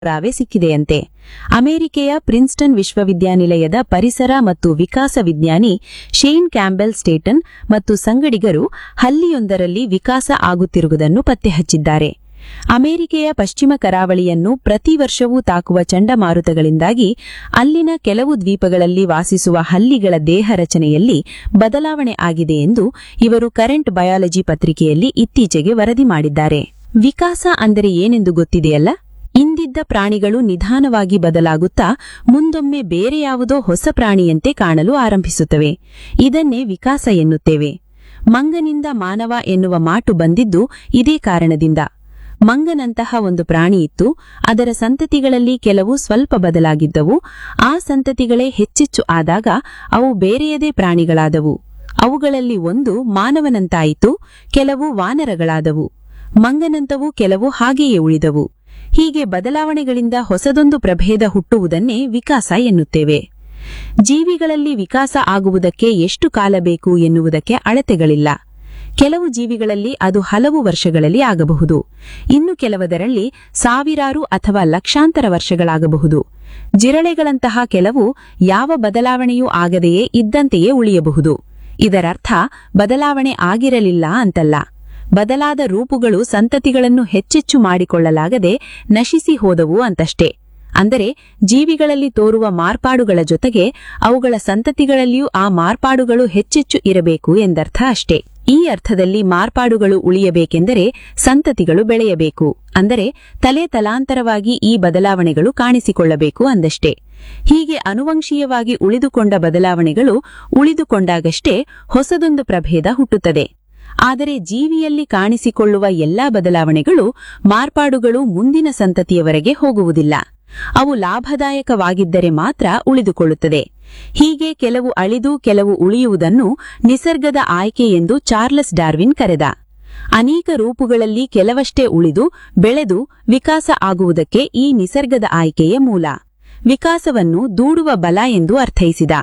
ಪುರಾವೆ ಸಿಕ್ಕಿದೆಯಂತೆ ಅಮೆರಿಕೆಯ ಪ್ರಿನ್ಸ್ಟನ್ ವಿಶ್ವವಿದ್ಯಾನಿಲಯದ ಪರಿಸರ ಮತ್ತು ವಿಕಾಸ ವಿಜ್ಞಾನಿ ಶೇನ್ ಕ್ಯಾಂಬೆಲ್ ಸ್ಟೇಟನ್ ಮತ್ತು ಸಂಗಡಿಗರು ಹಲ್ಲಿಯೊಂದರಲ್ಲಿ ವಿಕಾಸ ಆಗುತ್ತಿರುವುದನ್ನು ಪತ್ತೆಹಚ್ಚಿದ್ದಾರೆ ಅಮೆರಿಕೆಯ ಪಶ್ಚಿಮ ಕರಾವಳಿಯನ್ನು ಪ್ರತಿ ವರ್ಷವೂ ತಾಕುವ ಚಂಡಮಾರುತಗಳಿಂದಾಗಿ ಅಲ್ಲಿನ ಕೆಲವು ದ್ವೀಪಗಳಲ್ಲಿ ವಾಸಿಸುವ ಹಲ್ಲಿಗಳ ದೇಹ ರಚನೆಯಲ್ಲಿ ಬದಲಾವಣೆ ಆಗಿದೆ ಎಂದು ಇವರು ಕರೆಂಟ್ ಬಯಾಲಜಿ ಪತ್ರಿಕೆಯಲ್ಲಿ ಇತ್ತೀಚೆಗೆ ವರದಿ ಮಾಡಿದ್ದಾರೆ ವಿಕಾಸ ಅಂದರೆ ಏನೆಂದು ಗೊತ್ತಿದೆಯಲ್ಲ ಇಂದಿದ್ದ ಪ್ರಾಣಿಗಳು ನಿಧಾನವಾಗಿ ಬದಲಾಗುತ್ತಾ ಮುಂದೊಮ್ಮೆ ಬೇರೆ ಯಾವುದೋ ಹೊಸ ಪ್ರಾಣಿಯಂತೆ ಕಾಣಲು ಆರಂಭಿಸುತ್ತವೆ ಇದನ್ನೇ ವಿಕಾಸ ಎನ್ನುತ್ತೇವೆ ಮಂಗನಿಂದ ಮಾನವ ಎನ್ನುವ ಮಾಟು ಬಂದಿದ್ದು ಇದೇ ಕಾರಣದಿಂದ ಮಂಗನಂತಹ ಒಂದು ಪ್ರಾಣಿ ಇತ್ತು ಅದರ ಸಂತತಿಗಳಲ್ಲಿ ಕೆಲವು ಸ್ವಲ್ಪ ಬದಲಾಗಿದ್ದವು ಆ ಸಂತತಿಗಳೇ ಹೆಚ್ಚೆಚ್ಚು ಆದಾಗ ಅವು ಬೇರೆಯದೇ ಪ್ರಾಣಿಗಳಾದವು ಅವುಗಳಲ್ಲಿ ಒಂದು ಮಾನವನಂತಾಯಿತು ಕೆಲವು ವಾನರಗಳಾದವು ಮಂಗನಂತವು ಕೆಲವು ಹಾಗೆಯೇ ಉಳಿದವು ಹೀಗೆ ಬದಲಾವಣೆಗಳಿಂದ ಹೊಸದೊಂದು ಪ್ರಭೇದ ಹುಟ್ಟುವುದನ್ನೇ ವಿಕಾಸ ಎನ್ನುತ್ತೇವೆ ಜೀವಿಗಳಲ್ಲಿ ವಿಕಾಸ ಆಗುವುದಕ್ಕೆ ಎಷ್ಟು ಕಾಲ ಬೇಕು ಎನ್ನುವುದಕ್ಕೆ ಅಳತೆಗಳಿಲ್ಲ ಕೆಲವು ಜೀವಿಗಳಲ್ಲಿ ಅದು ಹಲವು ವರ್ಷಗಳಲ್ಲಿ ಆಗಬಹುದು ಇನ್ನು ಕೆಲವದರಲ್ಲಿ ಸಾವಿರಾರು ಅಥವಾ ಲಕ್ಷಾಂತರ ವರ್ಷಗಳಾಗಬಹುದು ಜಿರಳೆಗಳಂತಹ ಕೆಲವು ಯಾವ ಬದಲಾವಣೆಯೂ ಆಗದೆಯೇ ಇದ್ದಂತೆಯೇ ಉಳಿಯಬಹುದು ಇದರರ್ಥ ಬದಲಾವಣೆ ಆಗಿರಲಿಲ್ಲ ಅಂತಲ್ಲ ಬದಲಾದ ರೂಪುಗಳು ಸಂತತಿಗಳನ್ನು ಹೆಚ್ಚೆಚ್ಚು ಮಾಡಿಕೊಳ್ಳಲಾಗದೆ ನಶಿಸಿ ಹೋದವು ಅಂತಷ್ಟೇ ಅಂದರೆ ಜೀವಿಗಳಲ್ಲಿ ತೋರುವ ಮಾರ್ಪಾಡುಗಳ ಜೊತೆಗೆ ಅವುಗಳ ಸಂತತಿಗಳಲ್ಲಿಯೂ ಆ ಮಾರ್ಪಾಡುಗಳು ಹೆಚ್ಚೆಚ್ಚು ಇರಬೇಕು ಎಂದರ್ಥ ಅಷ್ಟೇ ಈ ಅರ್ಥದಲ್ಲಿ ಮಾರ್ಪಾಡುಗಳು ಉಳಿಯಬೇಕೆಂದರೆ ಸಂತತಿಗಳು ಬೆಳೆಯಬೇಕು ಅಂದರೆ ತಲೆ ತಲಾಂತರವಾಗಿ ಈ ಬದಲಾವಣೆಗಳು ಕಾಣಿಸಿಕೊಳ್ಳಬೇಕು ಅಂದಷ್ಟೇ ಹೀಗೆ ಅನುವಂಶೀಯವಾಗಿ ಉಳಿದುಕೊಂಡ ಬದಲಾವಣೆಗಳು ಉಳಿದುಕೊಂಡಾಗಷ್ಟೇ ಹೊಸದೊಂದು ಪ್ರಭೇದ ಹುಟ್ಟುತ್ತದೆ ಆದರೆ ಜೀವಿಯಲ್ಲಿ ಕಾಣಿಸಿಕೊಳ್ಳುವ ಎಲ್ಲಾ ಬದಲಾವಣೆಗಳು ಮಾರ್ಪಾಡುಗಳು ಮುಂದಿನ ಸಂತತಿಯವರೆಗೆ ಹೋಗುವುದಿಲ್ಲ ಅವು ಲಾಭದಾಯಕವಾಗಿದ್ದರೆ ಮಾತ್ರ ಉಳಿದುಕೊಳ್ಳುತ್ತದೆ ಹೀಗೆ ಕೆಲವು ಅಳಿದು ಕೆಲವು ಉಳಿಯುವುದನ್ನು ನಿಸರ್ಗದ ಆಯ್ಕೆ ಎಂದು ಚಾರ್ಲಸ್ ಡಾರ್ವಿನ್ ಕರೆದ ಅನೇಕ ರೂಪುಗಳಲ್ಲಿ ಕೆಲವಷ್ಟೇ ಉಳಿದು ಬೆಳೆದು ವಿಕಾಸ ಆಗುವುದಕ್ಕೆ ಈ ನಿಸರ್ಗದ ಆಯ್ಕೆಯೇ ಮೂಲ ವಿಕಾಸವನ್ನು ದೂಡುವ ಬಲ ಎಂದು ಅರ್ಥೈಸಿದ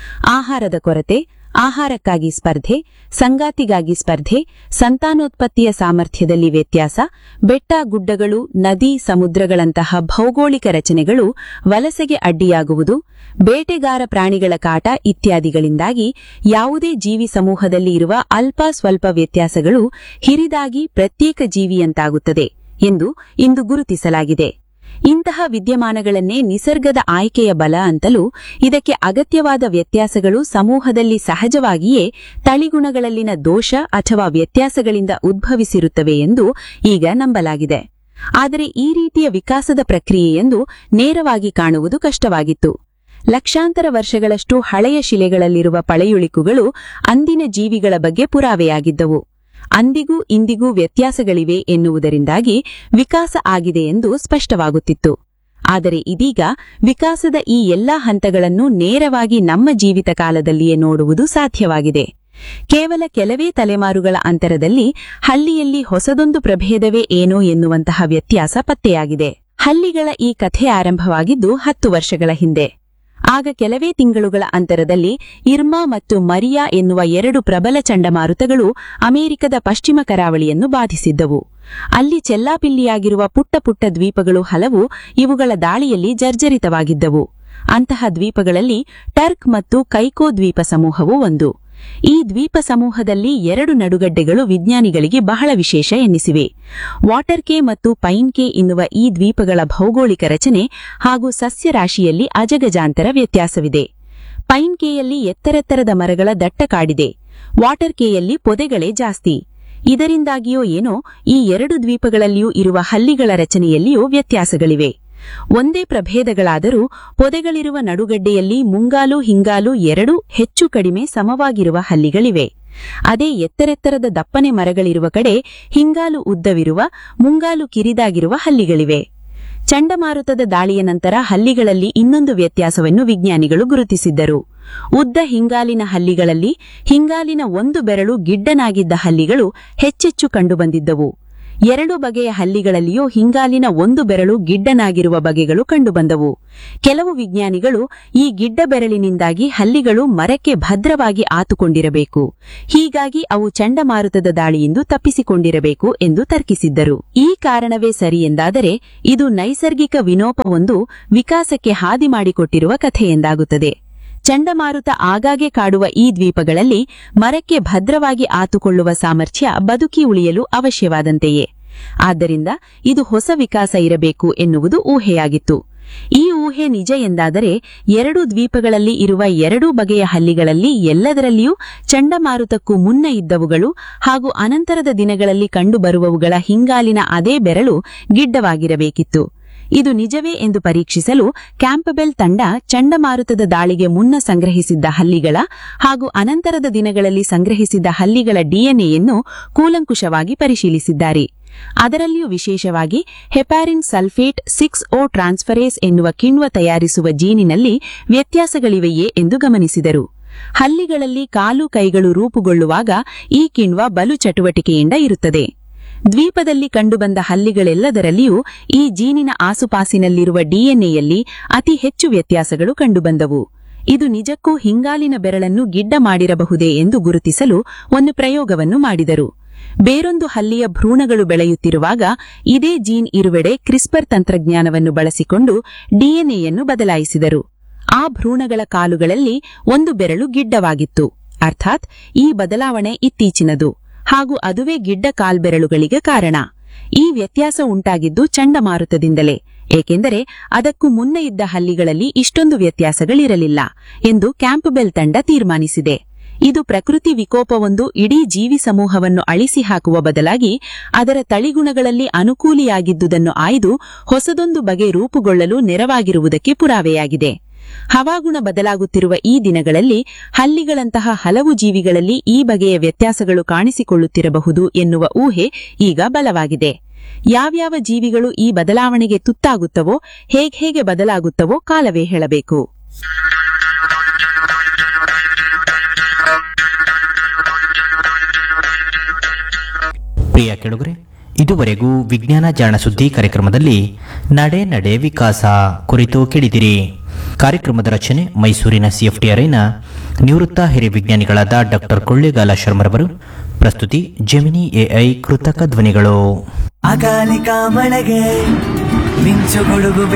ಆಹಾರದ ಕೊರತೆ ಆಹಾರಕ್ಕಾಗಿ ಸ್ಪರ್ಧೆ ಸಂಗಾತಿಗಾಗಿ ಸ್ಪರ್ಧೆ ಸಂತಾನೋತ್ಪತ್ತಿಯ ಸಾಮರ್ಥ್ಯದಲ್ಲಿ ವ್ಯತ್ಯಾಸ ಬೆಟ್ಟ ಗುಡ್ಡಗಳು ನದಿ ಸಮುದ್ರಗಳಂತಹ ಭೌಗೋಳಿಕ ರಚನೆಗಳು ವಲಸೆಗೆ ಅಡ್ಡಿಯಾಗುವುದು ಬೇಟೆಗಾರ ಪ್ರಾಣಿಗಳ ಕಾಟ ಇತ್ಯಾದಿಗಳಿಂದಾಗಿ ಯಾವುದೇ ಜೀವಿ ಸಮೂಹದಲ್ಲಿ ಇರುವ ಅಲ್ಪ ಸ್ವಲ್ಪ ವ್ಯತ್ಯಾಸಗಳು ಹಿರಿದಾಗಿ ಪ್ರತ್ಯೇಕ ಜೀವಿಯಂತಾಗುತ್ತದೆ ಎಂದು ಇಂದು ಗುರುತಿಸಲಾಗಿದೆ ಇಂತಹ ವಿದ್ಯಮಾನಗಳನ್ನೇ ನಿಸರ್ಗದ ಆಯ್ಕೆಯ ಬಲ ಅಂತಲೂ ಇದಕ್ಕೆ ಅಗತ್ಯವಾದ ವ್ಯತ್ಯಾಸಗಳು ಸಮೂಹದಲ್ಲಿ ಸಹಜವಾಗಿಯೇ ತಳಿಗುಣಗಳಲ್ಲಿನ ದೋಷ ಅಥವಾ ವ್ಯತ್ಯಾಸಗಳಿಂದ ಉದ್ಭವಿಸಿರುತ್ತವೆ ಎಂದು ಈಗ ನಂಬಲಾಗಿದೆ ಆದರೆ ಈ ರೀತಿಯ ವಿಕಾಸದ ಪ್ರಕ್ರಿಯೆಯೆಂದು ನೇರವಾಗಿ ಕಾಣುವುದು ಕಷ್ಟವಾಗಿತ್ತು ಲಕ್ಷಾಂತರ ವರ್ಷಗಳಷ್ಟು ಹಳೆಯ ಶಿಲೆಗಳಲ್ಲಿರುವ ಪಳೆಯುಳಿಕುಗಳು ಅಂದಿನ ಜೀವಿಗಳ ಬಗ್ಗೆ ಪುರಾವೆಯಾಗಿದ್ದವು ಅಂದಿಗೂ ಇಂದಿಗೂ ವ್ಯತ್ಯಾಸಗಳಿವೆ ಎನ್ನುವುದರಿಂದಾಗಿ ವಿಕಾಸ ಆಗಿದೆ ಎಂದು ಸ್ಪಷ್ಟವಾಗುತ್ತಿತ್ತು ಆದರೆ ಇದೀಗ ವಿಕಾಸದ ಈ ಎಲ್ಲಾ ಹಂತಗಳನ್ನು ನೇರವಾಗಿ ನಮ್ಮ ಜೀವಿತ ಕಾಲದಲ್ಲಿಯೇ ನೋಡುವುದು ಸಾಧ್ಯವಾಗಿದೆ ಕೇವಲ ಕೆಲವೇ ತಲೆಮಾರುಗಳ ಅಂತರದಲ್ಲಿ ಹಳ್ಳಿಯಲ್ಲಿ ಹೊಸದೊಂದು ಪ್ರಭೇದವೇ ಏನೋ ಎನ್ನುವಂತಹ ವ್ಯತ್ಯಾಸ ಪತ್ತೆಯಾಗಿದೆ ಹಳ್ಳಿಗಳ ಈ ಕಥೆ ಆರಂಭವಾಗಿದ್ದು ಹತ್ತು ವರ್ಷಗಳ ಹಿಂದೆ ಆಗ ಕೆಲವೇ ತಿಂಗಳುಗಳ ಅಂತರದಲ್ಲಿ ಇರ್ಮಾ ಮತ್ತು ಮರಿಯಾ ಎನ್ನುವ ಎರಡು ಪ್ರಬಲ ಚಂಡಮಾರುತಗಳು ಅಮೆರಿಕದ ಪಶ್ಚಿಮ ಕರಾವಳಿಯನ್ನು ಬಾಧಿಸಿದ್ದವು ಅಲ್ಲಿ ಚೆಲ್ಲಾಪಿಲ್ಲಿಯಾಗಿರುವ ಪುಟ್ಟ ಪುಟ್ಟ ದ್ವೀಪಗಳು ಹಲವು ಇವುಗಳ ದಾಳಿಯಲ್ಲಿ ಜರ್ಜರಿತವಾಗಿದ್ದವು ಅಂತಹ ದ್ವೀಪಗಳಲ್ಲಿ ಟರ್ಕ್ ಮತ್ತು ಕೈಕೋ ದ್ವೀಪ ಸಮೂಹವು ಒಂದು ಈ ದ್ವೀಪ ಸಮೂಹದಲ್ಲಿ ಎರಡು ನಡುಗಡ್ಡೆಗಳು ವಿಜ್ಞಾನಿಗಳಿಗೆ ಬಹಳ ವಿಶೇಷ ಎನ್ನಿಸಿವೆ ವಾಟರ್ ಕೆ ಮತ್ತು ಪೈನ್ ಕೆ ಎನ್ನುವ ಈ ದ್ವೀಪಗಳ ಭೌಗೋಳಿಕ ರಚನೆ ಹಾಗೂ ಸಸ್ಯರಾಶಿಯಲ್ಲಿ ಅಜಗಜಾಂತರ ವ್ಯತ್ಯಾಸವಿದೆ ಪೈನ್ ಕೆಯಲ್ಲಿ ಎತ್ತರೆತ್ತರದ ಮರಗಳ ದಟ್ಟ ಕಾಡಿದೆ ವಾಟರ್ ಕೆಯಲ್ಲಿ ಪೊದೆಗಳೇ ಜಾಸ್ತಿ ಇದರಿಂದಾಗಿಯೋ ಏನೋ ಈ ಎರಡು ದ್ವೀಪಗಳಲ್ಲಿಯೂ ಇರುವ ಹಲ್ಲಿಗಳ ರಚನೆಯಲ್ಲಿಯೂ ವ್ಯತ್ಯಾಸಗಳಿವೆ ಒಂದೇ ಪ್ರಭೇದಗಳಾದರೂ ಪೊದೆಗಳಿರುವ ನಡುಗಡ್ಡೆಯಲ್ಲಿ ಮುಂಗಾಲು ಹಿಂಗಾಲು ಎರಡೂ ಹೆಚ್ಚು ಕಡಿಮೆ ಸಮವಾಗಿರುವ ಹಲ್ಲಿಗಳಿವೆ ಅದೇ ಎತ್ತರೆತ್ತರದ ದಪ್ಪನೆ ಮರಗಳಿರುವ ಕಡೆ ಹಿಂಗಾಲು ಉದ್ದವಿರುವ ಮುಂಗಾಲು ಕಿರಿದಾಗಿರುವ ಹಲ್ಲಿಗಳಿವೆ ಚಂಡಮಾರುತದ ದಾಳಿಯ ನಂತರ ಹಲ್ಲಿಗಳಲ್ಲಿ ಇನ್ನೊಂದು ವ್ಯತ್ಯಾಸವನ್ನು ವಿಜ್ಞಾನಿಗಳು ಗುರುತಿಸಿದ್ದರು ಉದ್ದ ಹಿಂಗಾಲಿನ ಹಲ್ಲಿಗಳಲ್ಲಿ ಹಿಂಗಾಲಿನ ಒಂದು ಬೆರಳು ಗಿಡ್ಡನಾಗಿದ್ದ ಹಲ್ಲಿಗಳು ಹೆಚ್ಚೆಚ್ಚು ಕಂಡುಬಂದಿದ್ದವು ಎರಡು ಬಗೆಯ ಹಲ್ಲಿಗಳಲ್ಲಿಯೂ ಹಿಂಗಾಲಿನ ಒಂದು ಬೆರಳು ಗಿಡ್ಡನಾಗಿರುವ ಬಗೆಗಳು ಕಂಡುಬಂದವು ಕೆಲವು ವಿಜ್ಞಾನಿಗಳು ಈ ಗಿಡ್ಡ ಬೆರಳಿನಿಂದಾಗಿ ಹಲ್ಲಿಗಳು ಮರಕ್ಕೆ ಭದ್ರವಾಗಿ ಆತುಕೊಂಡಿರಬೇಕು ಹೀಗಾಗಿ ಅವು ಚಂಡಮಾರುತದ ದಾಳಿಯಿಂದ ತಪ್ಪಿಸಿಕೊಂಡಿರಬೇಕು ಎಂದು ತರ್ಕಿಸಿದ್ದರು ಈ ಕಾರಣವೇ ಸರಿ ಎಂದಾದರೆ ಇದು ನೈಸರ್ಗಿಕ ವಿನೋಪವೊಂದು ವಿಕಾಸಕ್ಕೆ ಹಾದಿ ಮಾಡಿಕೊಟ್ಟಿರುವ ಕಥೆಯೆಂದಾಗುತ್ತದೆ ಚಂಡಮಾರುತ ಆಗಾಗ್ಗೆ ಕಾಡುವ ಈ ದ್ವೀಪಗಳಲ್ಲಿ ಮರಕ್ಕೆ ಭದ್ರವಾಗಿ ಆತುಕೊಳ್ಳುವ ಸಾಮರ್ಥ್ಯ ಬದುಕಿ ಉಳಿಯಲು ಅವಶ್ಯವಾದಂತೆಯೇ ಆದ್ದರಿಂದ ಇದು ಹೊಸ ವಿಕಾಸ ಇರಬೇಕು ಎನ್ನುವುದು ಊಹೆಯಾಗಿತ್ತು ಈ ಊಹೆ ನಿಜ ಎಂದಾದರೆ ಎರಡು ದ್ವೀಪಗಳಲ್ಲಿ ಇರುವ ಎರಡೂ ಬಗೆಯ ಹಲ್ಲಿಗಳಲ್ಲಿ ಎಲ್ಲದರಲ್ಲಿಯೂ ಚಂಡಮಾರುತಕ್ಕೂ ಮುನ್ನ ಇದ್ದವುಗಳು ಹಾಗೂ ಅನಂತರದ ದಿನಗಳಲ್ಲಿ ಕಂಡುಬರುವವುಗಳ ಹಿಂಗಾಲಿನ ಅದೇ ಬೆರಳು ಗಿಡ್ಡವಾಗಿರಬೇಕಿತ್ತು ಇದು ನಿಜವೇ ಎಂದು ಪರೀಕ್ಷಿಸಲು ಕ್ಯಾಂಪಬೆಲ್ ತಂಡ ಚಂಡಮಾರುತದ ದಾಳಿಗೆ ಮುನ್ನ ಸಂಗ್ರಹಿಸಿದ್ದ ಹಲ್ಲಿಗಳ ಹಾಗೂ ಅನಂತರದ ದಿನಗಳಲ್ಲಿ ಸಂಗ್ರಹಿಸಿದ್ದ ಹಲ್ಲಿಗಳ ಡಿಎನ್ಎಯನ್ನು ಕೂಲಂಕುಷವಾಗಿ ಪರಿಶೀಲಿಸಿದ್ದಾರೆ ಅದರಲ್ಲಿಯೂ ವಿಶೇಷವಾಗಿ heparan sulphate six O transferase ಎನ್ನುವ ಕಿಣ್ವ ತಯಾರಿಸುವ ಜೀನಿನಲ್ಲಿ ವ್ಯತ್ಯಾಸಗಳಿವೆಯೇ ಎಂದು ಗಮನಿಸಿದರು ಹಲ್ಲಿಗಳಲ್ಲಿ ಕಾಲು ಕೈಗಳು ರೂಪುಗೊಳ್ಳುವಾಗ ಈ ಕಿಣ್ವ ಬಲು ಚಟುವಟಿಕೆಯಿಂದ ಇರುತ್ತದೆ ದ್ವೀಪದಲ್ಲಿ ಕಂಡುಬಂದ ಹಲ್ಲಿಗಳೆಲ್ಲದರಲ್ಲಿಯೂ ಈ ಜೀನಿನ ಆಸುಪಾಸಿನಲ್ಲಿರುವ ಡಿಎನ್ಎಯಲ್ಲಿ ಅತಿ ಹೆಚ್ಚು ವ್ಯತ್ಯಾಸಗಳು ಕಂಡುಬಂದವು ಇದು ನಿಜಕ್ಕೂ ಹಿಂಗಾಲಿನ ಬೆರಳನ್ನು ಗಿಡ್ಡ ಮಾಡಿರಬಹುದೇ ಎಂದು ಗುರುತಿಸಲು ಒಂದು ಪ್ರಯೋಗವನ್ನು ಮಾಡಿದರು ಬೇರೊಂದು ಹಲ್ಲಿಯ ಭ್ರೂಣಗಳು ಬೆಳೆಯುತ್ತಿರುವಾಗ ಇದೇ ಜೀನ್ ಇರುವೆಡೆ ಕ್ರಿಸ್ಪರ್ ತಂತ್ರಜ್ಞಾನವನ್ನು ಬಳಸಿಕೊಂಡು ಡಿಎನ್ಎಯನ್ನು ಬದಲಾಯಿಸಿದರು ಆ ಭ್ರೂಣಗಳ ಕಾಲುಗಳಲ್ಲಿ ಒಂದು ಬೆರಳು ಗಿಡ್ಡವಾಗಿತ್ತು ಅರ್ಥಾತ್ ಈ ಬದಲಾವಣೆ ಇತ್ತೀಚಿನದು ಹಾಗೂ ಅದುವೇ ಗಿಡ್ಡ ಕಾಲ್ಬೆರಳುಗಳಿಗೆ ಕಾರಣ ಈ ವ್ಯತ್ಯಾಸ ಉಂಟಾಗಿದ್ದು ಚಂಡಮಾರುತದಿಂದಲೇ ಏಕೆಂದರೆ ಅದಕ್ಕೂ ಮುನ್ನ ಇದ್ದ ಹಲ್ಲಿಗಳಲ್ಲಿ ಇಷ್ಟೊಂದು ವ್ಯತ್ಯಾಸಗಳಿರಲಿಲ್ಲ ಎಂದು ಕ್ಯಾಂಪ್ಬೆಲ್ ತಂಡ ತೀರ್ಮಾನಿಸಿದೆ ಇದು ಪ್ರಕೃತಿ ವಿಕೋಪವೊಂದು ಇಡೀ ಜೀವಿ ಸಮೂಹವನ್ನು ಅಳಿಸಿ ಹಾಕುವ ಬದಲಾಗಿ ಅದರ ತಳಿಗುಣಗಳಲ್ಲಿ ಅನುಕೂಲಿಯಾಗಿದ್ದುದನ್ನು ಆಯ್ದು ಹೊಸದೊಂದು ಬಗೆ ರೂಪುಗೊಳ್ಳಲು ನೆರವಾಗಿರುವುದಕ್ಕೆ ಪುರಾವೆಯಾಗಿದೆ ಹವಾಗುಣ ಬದಲಾಗುತ್ತಿರುವ ಈ ದಿನಗಳಲ್ಲಿ ಹಲ್ಲಿಗಳಂತಹ ಹಲವು ಜೀವಿಗಳಲ್ಲಿ ಈ ಬಗೆಯ ವ್ಯತ್ಯಾಸಗಳು ಕಾಣಿಸಿಕೊಳ್ಳುತ್ತಿರಬಹುದು ಎನ್ನುವ ಊಹೆ ಈಗ ಬಲವಾಗಿದೆ ಯಾವ್ಯಾವ ಜೀವಿಗಳು ಈ ಬದಲಾವಣೆಗೆ ತುತ್ತಾಗುತ್ತವೋ ಹೇಗೆ ಬದಲಾಗುತ್ತವೋ ಕಾಲವೇ ಹೇಳಬೇಕು ಪ್ರಿಯ ಕೆಳುಗರೆ ಇದುವರೆಗೂ ವಿಜ್ಞಾನ ಜಾಣ ಸುದ್ದಿ ಕಾರ್ಯಕ್ರಮದಲ್ಲಿ ನಡೆ ನಡೆ ವಿಕಾಸ ಕುರಿತು ಕೇಳಿದಿರಿ ಕಾರ್ಯಕ್ರಮದ ರಚನೆ ಮೈಸೂರಿನ ಸಿಎಫ್ಟಿಆರ್ಐನ ನಿವೃತ್ತ ಹಿರಿಯ ವಿಜ್ಞಾನಿಗಳಾದ ಡಾಕ್ಟರ್ ಕೊಳ್ಳೇಗಾಲ ಶರ್ಮರವರು ಪ್ರಸ್ತುತಿ ಜೆಮಿನಿ ಎಐ ಕೃತಕ ಧ್ವನಿಗಳು ಅಕಾಲಿಕ ಮಳೆಗೆ ಮಿಂಚು ಗುಡುಗು